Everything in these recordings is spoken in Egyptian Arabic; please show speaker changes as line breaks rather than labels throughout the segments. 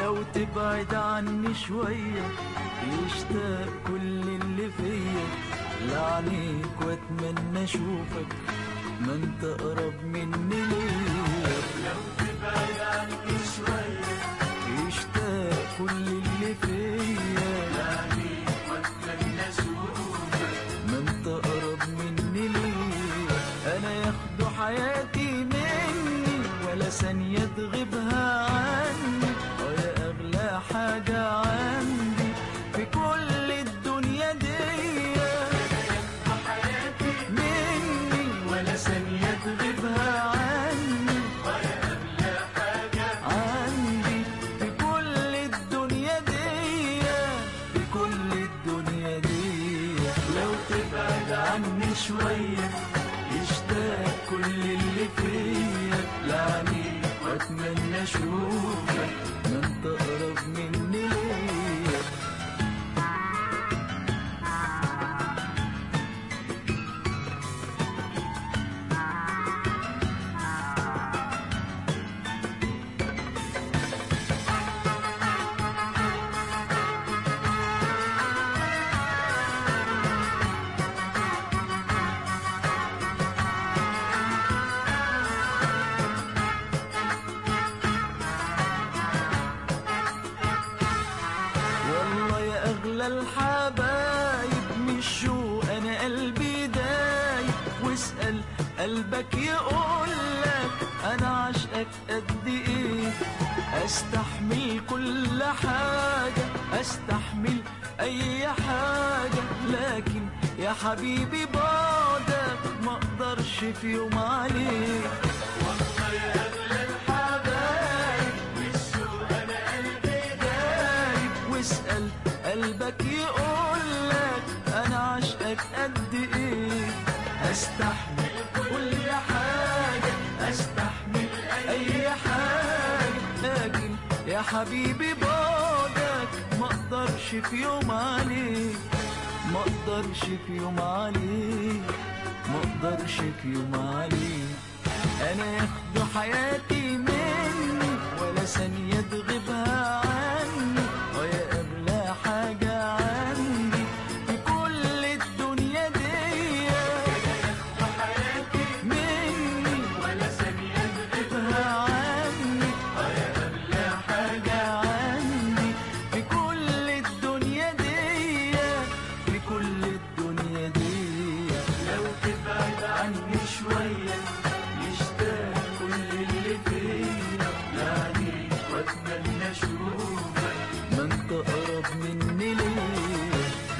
لو تبعد عني شوية يشتاق كل اللي فيا لعنيك واتمنى اشوفك ما انت اقرب مني ليا
لو تبعد عني شوية
يشتاق كل اللي فيا
يعني واتمنى اشوفك
ما انت اقرب مني ليا انا ياخدوا حياتي مني ولا ثانية تغيبها عني اه يا اغلى حاجة عندي في كل الدنيا دي
حياتي
مني ولا ثانية تغيبها عني
ويا أغلى حاجة
عندي في كل الدنيا دي في كل الدنيا دي لو تبعد عني شوية يشتاق كل اللي فيا لعني واتمنى اشوفك ما انت اقرب مني ليا والله يا اغلى الحبايب مش شو انا قلبي دايب واسال قلبك يقولك انا عشقك قد ايه استحمل كل حاجه استحمل اي حاجه لكن يا حبيبي بعدك ما اقدرش في يوم عليك
والله يا أغلى الحبايب والشوق أنا قلبي
دايب واسأل قلبك يقولك أنا عشقك قد إيه أستحمل كل حاجة أستحمل أي حاجة لكن يا حبيبي بعدك ما أقدرش في يوم عليك ما أقدرش في يوم عليك ما أقدرش في يوم عليك أنا ياخدوا حياتي مني ولا ثانية تغيبها عني ويا أغلى حاجة عندي في كل الدنيا دي
حياتي
مني
ولا ثانية
تغيبها عني ويا أغلى حاجة عندي في كل الدنيا دي في كل الدنيا دي
لو تبعد عني شوية يشتاق كل اللي فيا يعني واتمنى اشوفك
ما انت اقرب مني ليه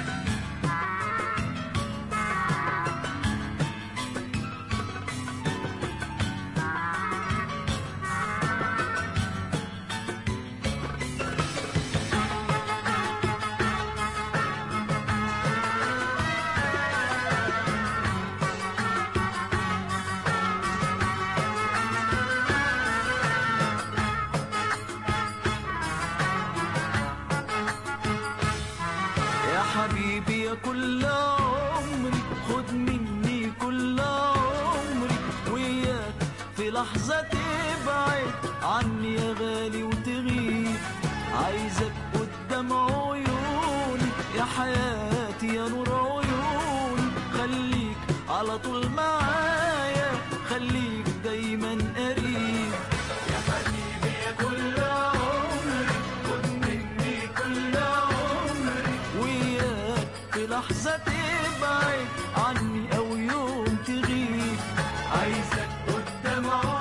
يا حبيبي يا كل عمري خد مني كل عمري وياك في لحظة تبعد عني يا غالي وتغيب عايزك قدام عيوني يا حياتي يا نور عيوني خليك على طول معايا خليك دايما قريب
يا حبيبي يا كل عمري خد مني كل عمري
وياك في لحظة تبعد عني أو يوم تغيب
عايزك قدام عمري